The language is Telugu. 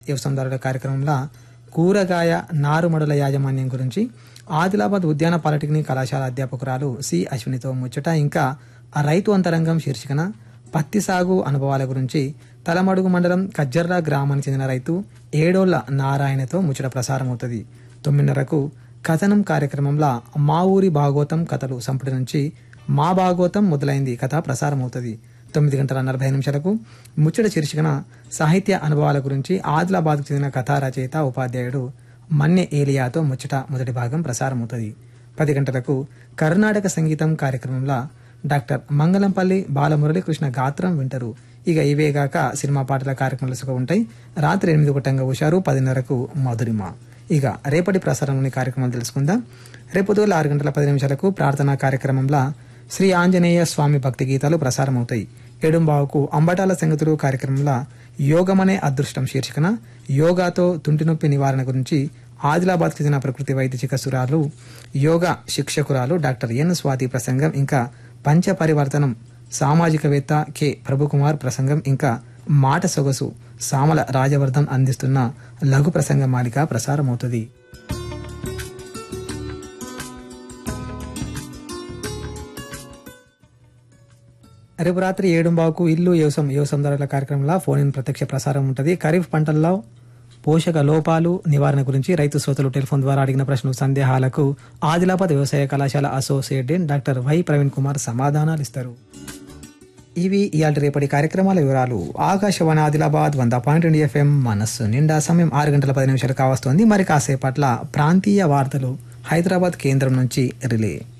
వ్యవసాయదారుల కార్యక్రమంలో కూరగాయ నారుమడుల యాజమాన్యం గురించి ఆదిలాబాద్ ఉద్యాన పాలిటెక్నిక్ కళాశాల అధ్యాపకురాలు సి అశ్వినితో ముచ్చట ఇంకా ఆ రైతు అంతరంగం శీర్షికన పత్తి సాగు అనుభవాల గురించి తలమడుగు మండలం కజ్జర్రా గ్రామానికి చెందిన రైతు ఏడోళ్ల నారాయణతో ముచ్చట ప్రసారం అవుతుంది తొమ్మిదిన్నరకు కథనం కార్యక్రమంలో మా ఊరి భాగోతం కథలు సంపుటి నుంచి మా భాగోతం మొదలైంది కథ ప్రసారం అవుతుంది తొమ్మిది గంటల నలభై నిమిషాలకు ముచ్చట శీర్షికన సాహిత్య అనుభవాల గురించి ఆదిలాబాద్కు చెందిన కథా రచయిత ఉపాధ్యాయుడు మన్నె ఏలియాతో ముచ్చట మొదటి భాగం ప్రసారమవుతుంది పది గంటలకు కర్ణాటక సంగీతం కార్యక్రమంలో డాక్టర్ మంగళంపల్లి బాలమురళీకృష్ణ గాత్రం వింటారు ఇక ఇవేగాక సినిమా పాటల కార్యక్రమాలు సుఖ ఉంటాయి రాత్రి ఎనిమిది గుట్టంగా ఉషారు పదిన్నరకు మధురిమ ఇక రేపటి ప్రసారంలోని కార్యక్రమాలు తెలుసుకుందాం రేపు ఉదయం ఆరు గంటల పది నిమిషాలకు ప్రార్థనా కార్యక్రమంలో శ్రీ ఆంజనేయ స్వామి భక్తి గీతాలు ప్రసారం అవుతాయి ఏడుంబావుకు అంబటాల సంగతులు కార్యక్రమంలో యోగమనే అదృష్టం శీర్షికన యోగాతో తుంటి నొప్పి నివారణ గురించి ఆదిలాబాద్ చెందిన ప్రకృతి వైద్య చికిత్సురాలు యోగా శిక్షకురాలు డాక్టర్ ఎన్ స్వాతి ప్రసంగం ఇంకా పంచ పరివర్తనం సామాజికవేత్త కె ప్రభుకుమార్ ప్రసంగం ఇంకా మాట సొగసు సామల రాజవర్ధన్ అందిస్తున్న లఘు ప్రసంగ మాలిక ప్రసారమవుతుంది రేపు రాత్రి ఏడుంబావుకు ఇల్లు వ్యవసాయం వ్యవసాయదారుల కార్యక్రమంలో ఫోన్ ఇన్ ప్రత్యక్ష ప్రసారం ఉంటుంది ఖరీఫ్ పంటల్లో పోషక లోపాలు నివారణ గురించి రైతు శ్రోతలు టెలిఫోన్ ద్వారా అడిగిన ప్రశ్నలు సందేహాలకు ఆదిలాబాద్ వ్యవసాయ కళాశాల associate dean doctor Y Praveen Kumar సమాధానాలు ఇస్తారు ఇవి ఇవాళ రేపటి కార్యక్రమాల వివరాలు ఆకాశవాణి ఆదిలాబాద్ వంద పాయింట్ రెండు ఎఫ్ఎం మనస్సు నిండా సమయం ఆరు గంటల పది నిమిషాలు కావస్తోంది మరి కాసేపట్ల ప్రాంతీయ వార్తలు హైదరాబాద్ కేంద్రం నుంచి రిలే